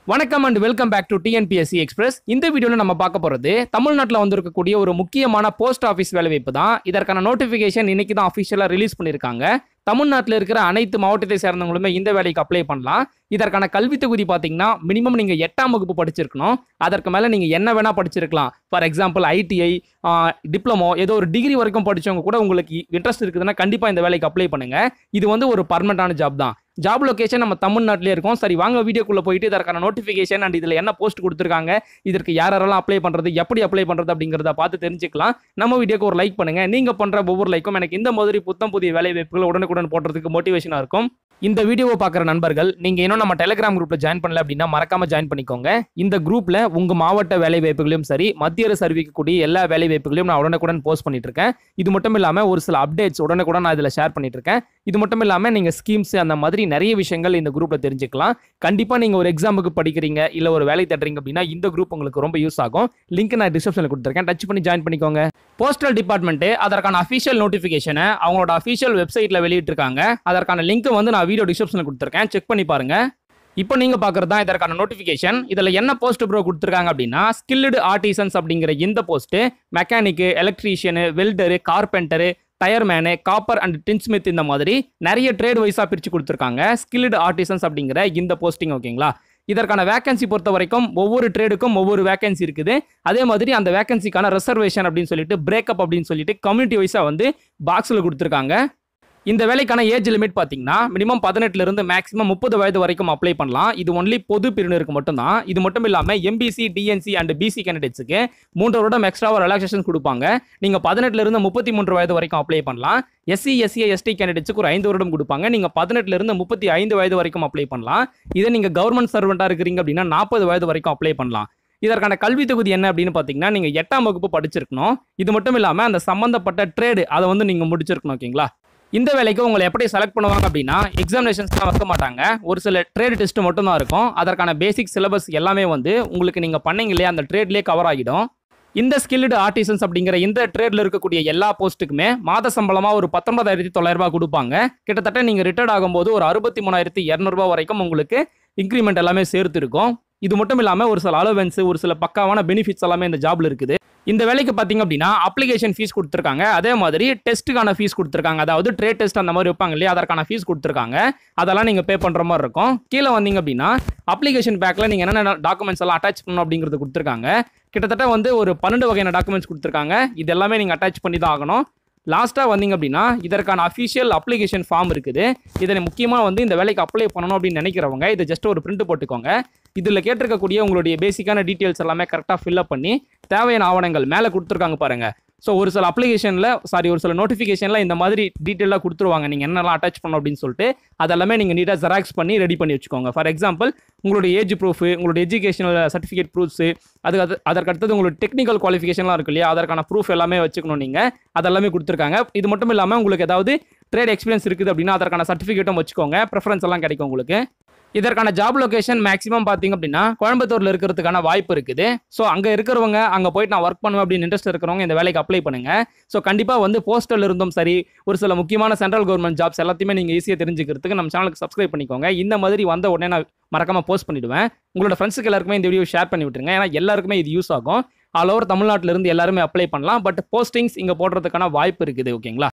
வணக்கம் and welcome back to TNPSC express இந்த வீடியோவில் நம்ம பார்க்க போகிறது தமிழ்நாட்டில் வந்திருக்கக்கூடிய ஒரு முக்கியமான போஸ்ட் ஆஃபீஸ் வேலைவாய்ப்பு தான் இதற்கான நோட்டிஃபிகேஷன் இன்னைக்கு தான் அஃபிஷியலாக ரிலீஸ் பண்ணியிருக்காங்க தமிழ்நாட்டில் இருக்கிற அனைத்து மாவட்டத்தை சேர்ந்தவங்களுமே இந்த வேலைக்கு அப்ளை பண்ணலாம் இதற்கான கல்வி தொகுதி பார்த்தீங்கன்னா மினிமம் நீங்கள் எட்டாம் வகுப்பு படிச்சிருக்கணும் அதற்கு மேலே நீங்கள் என்ன வேணால் படிச்சிருக்கலாம் ஃபார் எக்ஸாம்பிள் ஐடிஐ டிப்ளமோ ஏதோ ஒரு டிகிரி வரைக்கும் படிச்சவங்க கூட உங்களுக்கு இன்ட்ரெஸ்ட் இருக்குதுன்னா கண்டிப்பாக இந்த வேலைக்கு அப்ளை பண்ணுங்க இது வந்து ஒரு பர்மனண்டான ஜாப் தான் ஜாப் லொகேஷன் நம்ம தமிழ்நாட்டிலே இருக்கோம் சரி வாங்க வீடியோக்குள்ளே போயிட்டு இதற்கான நோட்டிஃபிகேஷன் அண்ட் இதில் என்ன போஸ்ட் கொடுத்துருக்காங்க இதற்கு யார் யாரெல்லாம் அப்ளை பண்ணுறது எப்படி அப்ளை பண்ணுறது அப்படிங்கிறத பார்த்து தெரிஞ்சுக்கலாம் நம்ம வீடியோக்கு ஒரு லைக் பண்ணுங்க நீங்கள் பண்ணுற ஒவ்வொரு லைக்கும் எனக்கு இந்த மாதிரி புத்தம் புதிய வேலை வாய்ப்புகள் உடனுக்குடன் போடுறதுக்கு மோட்டிவேஷனாக இருக்கும் இந்த வீடியோவை பார்க்குற நண்பர்கள் நீங்கள் இன்னும் நம்ம டெலிகிராம் குரூப்பில் ஜாயின் பண்ணல அப்படின்னா மறக்காம ஜாயின் பண்ணிக்கோங்க இந்த குரூப்பில் உங்கள் மாவட்ட வேலை வாய்ப்புகளையும் சரி மத்திய அரசு அறிவிக்கக்கூடிய எல்லா வேலை வாய்ப்புகளையும் நான் உடனுக்குடன் போஸ்ட் பண்ணிட்டு இருக்கேன் இது மட்டும் இல்லாமல் ஒரு சில அப்டேட்ஸ் உடனுக்குடன் நான் இதில் ஷேர் பண்ணிட்டு இருக்கேன் இது மட்டும் இல்லாமல் நீங்கள் ஸ்கீம்ஸ் அந்த மாதிரி நிறைய விஷயங்கள் இந்த குரூப்பில் தெரிஞ்சுக்கலாம் கண்டிப்பாக நீங்கள் ஒரு எக்ஸாமுக்கு படிக்கிறீங்க இல்லை ஒரு வேலை தேடுறீங்க அப்படின்னா இந்த குரூப் உங்களுக்கு ரொம்ப யூஸ் ஆகும் லிங்க் நான் டிஸ்கிரிப்ஷனில் கொடுத்துருக்கேன் டச் பண்ணி ஜாயின் பண்ணிக்கோங்க போஸ்டல் டிபார்ட்மெண்ட்டு அதற்கான அஃபிஷியல் நோட்டிஃபிகேஷனை அவங்களோட அஃபிஷியல் வெப்சைட்டில் வெளியிட்டிருக்காங்க அதற்கான லிங்க் வந்து நான் வீடியோ டிஸ்கிரிப்ஷனில் கொடுத்துருக்கேன் செக் பண்ணி பாருங்க இப்போ நீங்க பார்க்குறது தான் இதற்கான நோட்டிஃபிகேஷன் இதில் என்ன போஸ்ட் ப்ரோ கொடுத்துருக்காங்க அப்படின்னா ஸ்கில்டு ஆர்டிசன்ஸ் அப்படிங்கிற இந்த post mechanic electrician welder carpenter tyreman copper and tinsmith இந்த மாதிரி நிறைய ட்ரேட் வைஸாக பிரித்து கொடுத்துருக்காங்க ஸ்கில்டு ஆர்டிசன்ஸ் அப்படிங்கிற இந்த போஸ்டிங் ஓகேங்களா இதற்கான வேகன்சி பொறுத்த வரைக்கும் ஒவ்வொரு ட்ரேடுக்கும் ஒவ்வொரு வேகன்சி இருக்குது அதே மாதிரி அந்த வேகன்சிக்கான ரிசர்வேஷன் அப்படின்னு சொல்லிட்டு பிரேக்கப் அப்படின்னு சொல்லிட்டு கம்யூனிட்டி வைஸாக வந்து பாக்ஸில் கொடுத்துருக்காங்க இந்த வேலைக்கான ஏஜ் லிமிட் பார்த்தீங்கன்னா மினிமம் பதினெட்டுல இருந்து மேக்ஸிமம் முப்பது வயது வரைக்கும் அப்ளை பண்ணலாம் இது ஒன்லி பொது பிரிவினருக்கு மட்டும்தான் இது மட்டும் இல்லாமல் எம்பிசி டிஎன்சி அண்ட் பிசி கேண்டிடேட்ஸுக்கு மூன்று வருடம் எக்ஸ்ட்ராவாக ரிலாக்ஸேஷன் கொடுப்பாங்க நீங்கள் பதினெட்டுல இருந்து முப்பத்தி மூன்று வயது வரைக்கும் அப்ளை பண்ணலாம் எஸ்சி எஸ்சி எஸ்டி கேண்டிடேட்ஸுக்கு ஒரு ஐந்து வருடம் கொடுப்பாங்க நீங்கள் பதினெட்டுல இருந்து முப்பத்தி ஐந்து வயது வரைக்கும் அப்ளை பண்ணலாம் இதே நீங்கள் கவர்மெண்ட் சர்வெண்ட்டாக இருக்கிறீங்க அப்படின்னா நாற்பது வயது வரைக்கும் அப்ளை பண்ணலாம் இதற்கான கல்வி தொகுதி என்ன அப்படின்னு பார்த்தீங்கன்னா நீங்கள் எட்டாம் வகுப்பு படிச்சிருக்கணும் இது மட்டும் இல்லாமல் அந்த சம்மந்தப்பட்ட ட்ரேடு அதை வந்து நீங்கள் முடிச்சிருக்கணும் ஓகேங்களா இந்த வேலைக்கு உங்களை எப்படி செலக்ட் பண்ணுவாங்க அப்படின்னா எக்ஸாமினேஷன்ஸ்லாம் வைக்க மாட்டாங்க ஒரு சில ட்ரேட் டெஸ்ட் மட்டும் தான் இருக்கும் அதற்கான பேசிக் சிலபஸ் எல்லாமே வந்து உங்களுக்கு நீங்கள் பண்ணீங்க இல்லையா அந்த ட்ரேட்லேயே கவர் ஆகிடும் இந்த ஸ்கில்டு ஆர்டிசன்ஸ் அப்படிங்கிற இந்த ட்ரேட்ல இருக்கக்கூடிய எல்லா போஸ்ட்டுக்குமே மாத சம்பளமாக ஒரு பத்தொன்பதாயிரத்தி தொள்ளாயிரம் ரூபாய் கொடுப்பாங்க கிட்டத்தட்ட நீங்கள் ரிட்டையர்ட் ஆகும்போது ஒரு அறுபத்தி மூணாயிரத்தி இரநூறுபா வரைக்கும் உங்களுக்கு இன்க்ரிமெண்ட் எல்லாமே சேர்த்து இருக்கும் இது மட்டும் இல்லாமல் ஒரு சில அலவன்ஸ் ஒரு சில பக்காவான பெனிஃபிட்ஸ் எல்லாமே இந்த ஜாப்ல இருக்குது இந்த வேலைக்கு பார்த்தீங்க அப்படின்னா அப்ளிகேஷன் ஃபீஸ் கொடுத்துருக்காங்க அதே மாதிரி டெஸ்ட்டுக்கான ஃபீஸ் கொடுத்துருக்காங்க அதாவது ட்ரேட் டெஸ்ட் அந்த மாதிரி வைப்பாங்க இல்லையா அதற்கான ஃபீஸ் கொடுத்துருக்காங்க அதெல்லாம் நீங்கள் பே பண்ணுற மாதிரி இருக்கும் கீழே வந்தீங்க அப்படின்னா அப்ளிகேஷன் பேக்கில் நீங்கள் என்னென்ன டாக்குமெண்ட்ஸ் எல்லாம் அட்டாச் பண்ணணும் அப்படிங்கிறது கொடுத்துருக்காங்க கிட்டத்தட்ட வந்து ஒரு பன்னெண்டு வகையான டாக்குமெண்ட்ஸ் கொடுத்துருக்காங்க இது எல்லாமே நீங்கள் அட்டாச் பண்ணி தான் ஆகணும் லாஸ்ட்டாக வந்தீங்க அப்படின்னா இதற்கான அஃபிஷியல் அப்ளிகேஷன் ஃபார்ம் இருக்குது இதை முக்கியமாக வந்து இந்த வேலைக்கு அப்ளை பண்ணணும் அப்படின்னு நினைக்கிறவங்க இதை ஜஸ்ட் ஒரு பிரிண்ட் போட்டுக்கோங்க இதில் கேட்டிருக்கக்கூடிய உங்களுடைய பேசிக்கான டீட்டெயில்ஸ் எல்லாமே கரெக்டாக ஃபில்அப் பண்ணி தேவையான ஆவணங்கள் மேலே கொடுத்துருக்காங்க பாருங்க ஸோ ஒரு சில அப்ளிகேஷனில் சாரி ஒரு சில நோட்டிஃபிகேஷனில் இந்த மாதிரி டீட்டெயிலாக கொடுத்துருவாங்க நீங்கள் என்னெல்லாம் அட்டாச் பண்ணணும் அப்படின்னு சொல்லிட்டு அதெல்லாமே நீங்கள் நீட்டாக ஜெராக்ஸ் பண்ணி ரெடி பண்ணி வச்சுக்கோங்க ஃபார் எக்ஸாம்பிள் உங்களுடைய ஏஜ் ப்ரூஃப் உங்களுடைய எஜுகேஷனல் சர்டிஃபிகேட் ப்ரூஃப்ஸு அதுக்கு அது அதற்கு அடுத்தது உங்களோட டெக்னிக்கல் குவாலிஃபிகேஷன்லாம் இருக்கு இல்லையா அதற்கான ப்ரூஃப் எல்லாமே வச்சுக்கணும் நீங்கள் அதெல்லாமே கொடுத்துருக்காங்க இது மட்டும் இல்லாமல் உங்களுக்கு ஏதாவது ட்ரேட் எக்ஸ்பீரியன்ஸ் இருக்குது அப்படின்னா அதற்கான சர்டிஃபிகேட்டும் வச்சுக்கோங்க ப்ரெஃபரன்ஸ் எல்லாம் கிடைக்கும் உங்களுக்கு இதற்கான ஜாப் லொகேஷன் மேக்ஸிமம் பார்த்தீங்க அப்படின்னா கோயம்புத்தூரில் இருக்கிறதுக்கான வாய்ப்பு இருக்குது ஸோ அங்கே இருக்கிறவங்க அங்கே போயிட்டு நான் ஒர்க் பண்ணுவேன் அப்படின்னு இன்ட்ரெஸ்ட் இருக்கிறவங்க இந்த வேலைக்கு அப்ளை பண்ணுங்க ஸோ கண்டிப்பாக வந்து போஸ்டல் இருந்தும் சரி ஒரு சில முக்கியமான சென்ட்ரல் கவர்மெண்ட் ஜாப்ஸ் எல்லாத்தையுமே நீங்கள் ஈஸியாக தெரிஞ்சுக்கிறதுக்கு நம்ம சேனலுக்கு சப்ஸ்கிரைப் பண்ணிக்கோங்க இந்த மாதிரி வந்த உடனே நான் மறக்காம போஸ்ட் பண்ணிடுவேன் உங்களோட ஃப்ரெண்ட்ஸுக்கு எல்லாருக்குமே இந்த வீடியோ ஷேர் பண்ணி விட்டுருங்க ஏன்னா எல்லாருக்குமே இது யூஸ் ஆகும் ஆல் ஓவர் தமிழ்நாட்டில இருந்து எல்லாருமே அப்ளை பண்ணலாம் பட் போஸ்டிங்ஸ் இங்கே போடுறதுக்கான வாய்ப்பு இருக்குது ஓகேங்களா